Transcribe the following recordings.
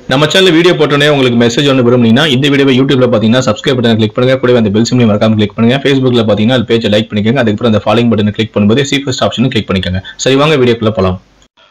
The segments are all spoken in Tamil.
நம்ம சேனல் வீடியோ போட்டோன்னே உங்களுக்கு மெசேஜ் ஒன்று விரும்புனீங்கன்னா இந்த வீடியோவை யூடியூப்ல பார்த்தீங்கன்னா சப்ஸ்கிரைப் பட்டன் கிளிக் பண்ணுங்க கூடவே அந்த பெல் சிம்லையும் மறக்காம கிளிக் பண்ணுங்க ஃபேஸ்புக்ல பார்த்தீங்கன்னா அது பேஜை லைக் பண்ணிக்கோங்க அதுக்கப்புறம் அந்த ஃபாலோயிங் பட்டனை கிளிக் பண்ணும்போது சி ஃபர்ஸ்ட் ஆப்ஷனும் கிளிக் பண்ணிக்கோங்க சரி வாங்க வீடியோக்குள்ள போலாம்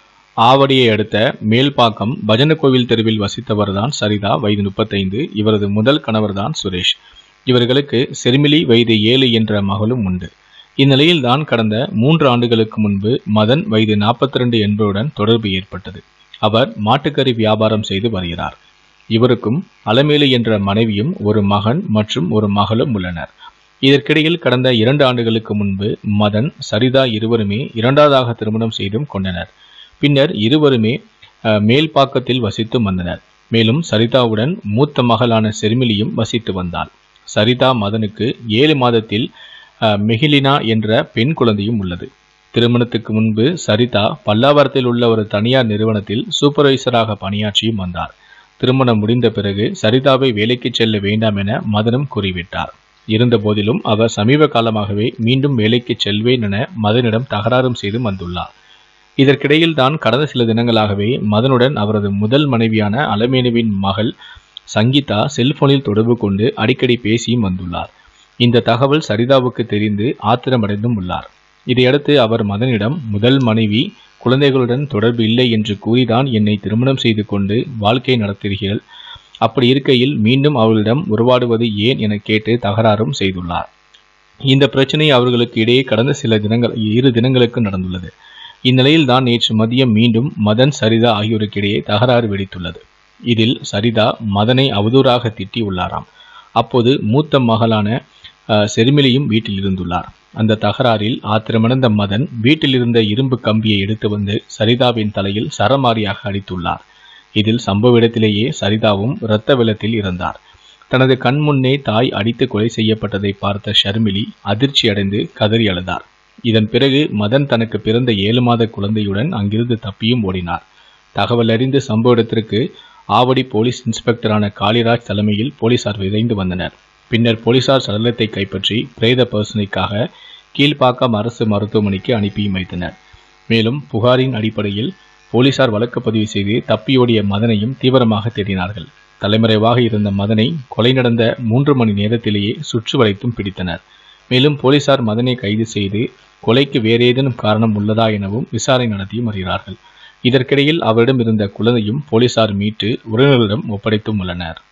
ஆவடியை அடுத்த மேல்பாக்கம் பஜன கோவில் தெருவில் வசித்தவர்தான் சரிதா வயது முப்பத்தைந்து இவரது முதல் கணவர்தான் சுரேஷ் இவர்களுக்கு செருமிலி வயது ஏழு என்ற மகளும் உண்டு இந்நிலையில்தான் கடந்த மூன்று ஆண்டுகளுக்கு முன்பு மதன் வயது நாற்பத்தி ரெண்டு என்பவருடன் தொடர்பு ஏற்பட்டது அவர் மாட்டுக்கறி வியாபாரம் செய்து வருகிறார் இவருக்கும் அலமேலு என்ற மனைவியும் ஒரு மகன் மற்றும் ஒரு மகளும் உள்ளனர் இதற்கிடையில் கடந்த இரண்டு ஆண்டுகளுக்கு முன்பு மதன் சரிதா இருவருமே இரண்டாவதாக திருமணம் செய்தும் கொண்டனர் பின்னர் இருவருமே அஹ், மேல்பாக்கத்தில் வசித்து வந்தனர் மேலும் சரிதாவுடன் மூத்த மகளான செர்மிலியும் வசித்து வந்தாள் சரிதா மதனுக்கு ஏழு மாதத்தில் அஹ், மெஹிலினா என்ற பெண் குழந்தையும் உள்ளது திருமணத்துக்கு முன்பு சரிதா பல்லாவரத்தில் உள்ள ஒரு தனியார் நிறுவனத்தில் சூப்பர்வைசராக பணியாற்றியும் வந்தார் திருமணம் முடிந்த பிறகு சரிதாவை வேலைக்கு செல்ல வேண்டாம் என மதனும் கூறிவிட்டார் இருந்த போதிலும் அவர் சமீப காலமாகவே மீண்டும் வேலைக்கு செல்வேன் என மதனிடம் தகராறும் செய்து வந்துள்ளார் இதற்கிடையில் தான் கடந்த சில தினங்களாகவே மதனுடன் அவரது முதல் மனைவியான அலமேனுவின் மகள் சங்கீதா செல்போனில் தொடர்பு கொண்டு அடிக்கடி பேசியும் வந்துள்ளார் இந்த தகவல் சரிதாவுக்கு தெரிந்து ஆத்திரமடைந்தும் உள்ளார் இதையடுத்து அவர் மதனிடம் முதல் மனைவி குழந்தைகளுடன் தொடர்பு இல்லை என்று கூறிதான் என்னை திருமணம் செய்து கொண்டு வாழ்க்கை நடத்துகிறீர்கள் அப்படி இருக்கையில் மீண்டும் அவர்களிடம் உருவாடுவது ஏன் என கேட்டு தகராறும் செய்துள்ளார் இந்த பிரச்சனை அவர்களுக்கு இடையே கடந்த சில தினங்கள் இரு தினங்களுக்கு நடந்துள்ளது இந்நிலையில் தான் நேற்று மதியம் மீண்டும் மதன் சரிதா ஆகியோருக்கிடையே தகராறு வெடித்துள்ளது இதில் சரிதா மதனை அவதூறாக திட்டி உள்ளாராம் அப்போது மூத்த மகளான அஹ், செருமிலியும் வீட்டில் இருந்துள்ளார் அந்த தகராறில் ஆத்திரமடைந்த மதன் வீட்டில் இருந்த இரும்பு கம்பியை எடுத்து வந்து சரிதாவின் தலையில் சரமாரியாக அடித்துள்ளார் இதில் சம்பவ இடத்திலேயே சரிதாவும் இரத்த வெள்ளத்தில் இருந்தார் தனது கண் முன்னே தாய் அடித்து கொலை செய்யப்பட்டதை பார்த்த ஷர்மிலி அதிர்ச்சி அடைந்து கதறி அழுதார் இதன் பிறகு மதன் தனக்கு பிறந்த ஏழு மாத குழந்தையுடன் அங்கிருந்து தப்பியும் ஓடினார் தகவல் அறிந்து சம்பவ இடத்திற்கு ஆவடி போலீஸ் இன்ஸ்பெக்டரான காளிராஜ் தலைமையில் போலீசார் விரைந்து வந்தனர் பின்னர் போலீசார் சடலத்தை கைப்பற்றி பிரேத பரிசோதனைக்காக கீழ்ப்பாக்கம் அரசு மருத்துவமனைக்கு அனுப்பியும் வைத்தனர் மேலும் புகாரின் அடிப்படையில் போலீசார் வழக்கு பதிவு செய்து தப்பியோடிய மதனையும் தீவிரமாக தேடினார்கள் தலைமறைவாக இருந்த மதனை கொலை நடந்த மூன்று மணி நேரத்திலேயே சுற்றி வளைத்தும் பிடித்தனர் மேலும் போலீசார் மதனை கைது செய்து கொலைக்கு வேறு ஏதேனும் காரணம் உள்ளதா எனவும் விசாரணை நடத்தியும் வருகிறார்கள் இதற்கிடையில் அவரிடம் இருந்த குழந்தையும் போலீசார் மீட்டு உறவினர்களிடம் ஒப்படைத்தும் உள்ளனர்